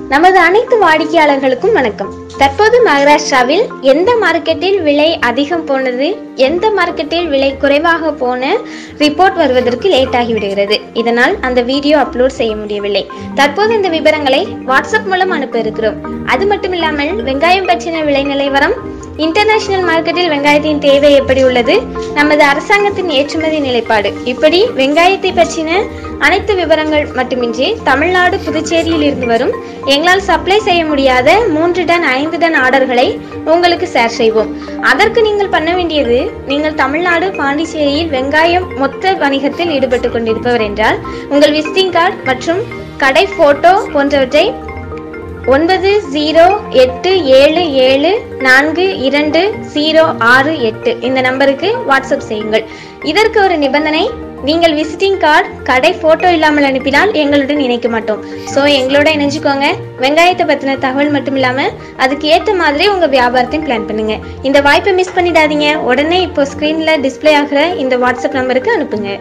நமது அனைத்து வாடிக்கையாளர்களுக்கும் வணக்கம் தற்போது மகாராஷ்டிராவில் எந்த மார்க்கெட்டில் விலை அதிகம் போனது எந்த மார்க்கெட்டில் விலை குறைவாக போன ரிப்போர்ட் வருவதற்கு லேட் ஆகிவிடுகிறது இதனால் அந்த வீடியோ அப்லோட் செய்ய முடியவில்லை தற்போது இந்த விவரங்களை வாட்ஸ்அப் மூலம் அனுப்ப இருக்கிறோம் அது மட்டும் இல்லாமல் வெங்காயம் பற்றின விலை நிலைவரம் இன்டர்நேஷனல் மார்க்கெட்டில் வெங்காயத்தின் தேவை எப்படி உள்ளது நமது அரசாங்கத்தின் ஏற்றுமதி நிலைப்பாடு இப்படி வெங்காயத்தை பற்றின அனைத்து விவரங்கள் மட்டுமின்றி தமிழ்நாடு புதுச்சேரியில் இருந்து வரும் எங்களால் சப்ளை செய்ய முடியாத மூன்று டன் ஐந்து டன் ஆர்டர்களை உங்களுக்கு ஷேர் செய்வோம் அதற்கு நீங்கள் பண்ண வேண்டியது நீங்கள் தமிழ்நாடு பாண்டிச்சேரியில் வெங்காயம் மொத்த வணிகத்தில் ஈடுபட்டு கொண்டிருப்பவர் என்றால் உங்கள் விசிட்டிங் கார்டு மற்றும் கடை போட்டோ போன்றவற்றை ஒன்பது ஜீரோ எட்டு ஏழு ஏழு நான்கு இரண்டு ஜீரோ ஆறு எட்டு இந்த நம்பருக்கு வாட்ஸ்அப் செய்யுங்கள் இதற்கு ஒரு நிபந்தனை நீங்கள் விசிட்டிங் கார்டு கடை போட்டோ இல்லாமல் அனுப்பினால் எங்களுடன் இணைக்க மாட்டோம் ஸோ எங்களோட இணைஞ்சுக்கோங்க வெங்காயத்தை பற்றின தகவல் மட்டும் இல்லாமல் அதுக்கு ஏற்ற மாதிரி உங்கள் வியாபாரத்தையும் பிளான் பண்ணுங்க இந்த வாய்ப்பை மிஸ் பண்ணிடாதீங்க உடனே இப்போ ஸ்க்ரீனில் டிஸ்ப்ளே ஆகிற இந்த வாட்ஸ்அப் நம்பருக்கு அனுப்புங்க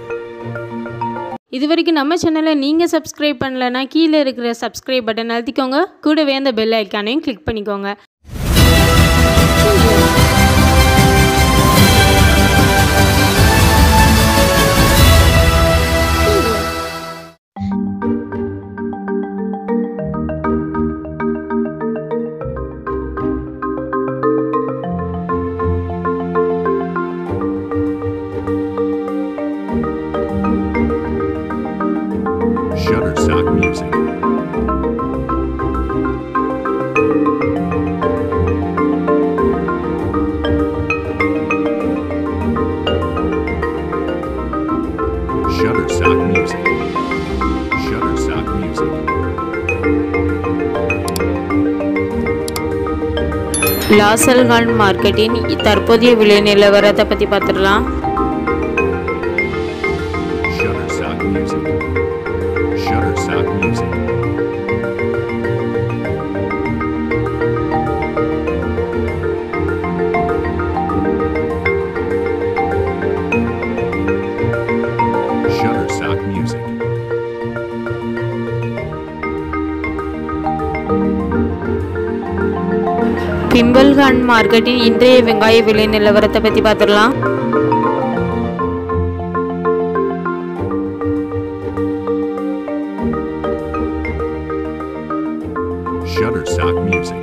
இது வரைக்கும் நம்ம சேனலை நீங்கள் சப்ஸ்கிரைப் பண்ணலைன்னா கீழே இருக்கிற சப்ஸ்கிரைப் பட்டன் அழுத்திக்கோங்க கூடவே அந்த பெல் ஐக்கானையும் கிளிக் பண்ணிக்கோங்க Shutterstock Music. Shutterstock Music. Shutterstock Music. லாசல்கான் மார்க்கெட்டின் தற்போதைய விலை நிலவரத்தை பற்றி பார்த்துடலாம் Shutterstock Music. Shutterstock Music. Shutterstock Music. பிம்பல்கான் மார்க்கெட்டின் இன்றைய வெங்காய விலை நிலவரத்தை பற்றி பார்த்துடலாம் Shutterstock Music.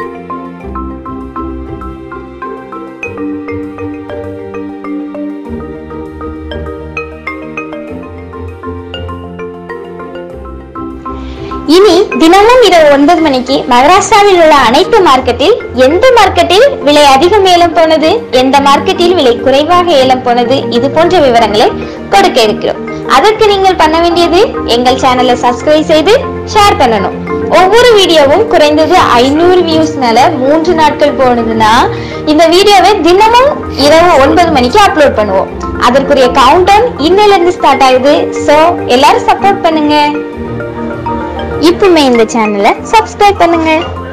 இனி தினமும் இரவு ஒன்பது மணிக்கு மகாராஷ்டிராவில் உள்ள அனைத்து மார்க்கெட்டில் எந்த மார்க்கெட்டில் விலை அதிகம் ஏலம் போனது எந்த மார்க்கெட்டில் விலை குறைவாக ஏலம் போனது இது போன்ற விவரங்களை கொடுக்க இருக்கிறோம் அதற்கு நீங்கள் பண்ண வேண்டியது எங்கள் சேனலை சப்ஸ்கிரைப் செய்து ஷேர் பண்ணணும் ஒவ்வொரு வீடியோவும் குறைந்தது ஐநூறு வியூஸ் மேல மூன்று நாட்கள் போனதுன்னா இந்த வீடியோவை தினமும் இரவு ஒன்பது மணிக்கு அப்லோட் பண்ணுவோம் அதற்குரிய கவுண்டவுன் இன்னையில இருந்து ஸ்டார்ட் ஆகுது சோ எல்லாரும் சப்போர்ட் பண்ணுங்க இப்பவுமே இந்த சேனலை சப்ஸ்கிரைப் பண்ணுங்க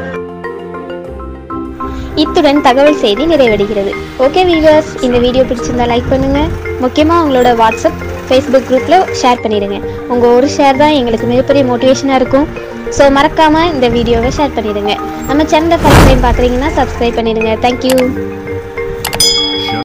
இத்துடன் தகவல் செய்தி நிறைவடைகிறது ஓகே வீவர்ஸ் இந்த வீடியோ பிடிச்சிருந்தா லைக் பண்ணுங்க முக்கியமாக உங்களோட வாட்ஸ்அப் ஃபேஸ்புக் குரூப்பில் ஷேர் பண்ணிடுங்க உங்கள் ஒரு ஷேர் தான் எங்களுக்கு மிகப்பெரிய மோட்டிவேஷனாக இருக்கும் ஸோ மறக்காமல் இந்த வீடியோவை ஷேர் பண்ணிடுங்க நம்ம சேனலை ஃபஸ்ட் டைம் பார்க்குறீங்கன்னா சப்ஸ்கிரைப் பண்ணிடுங்க தேங்க்யூ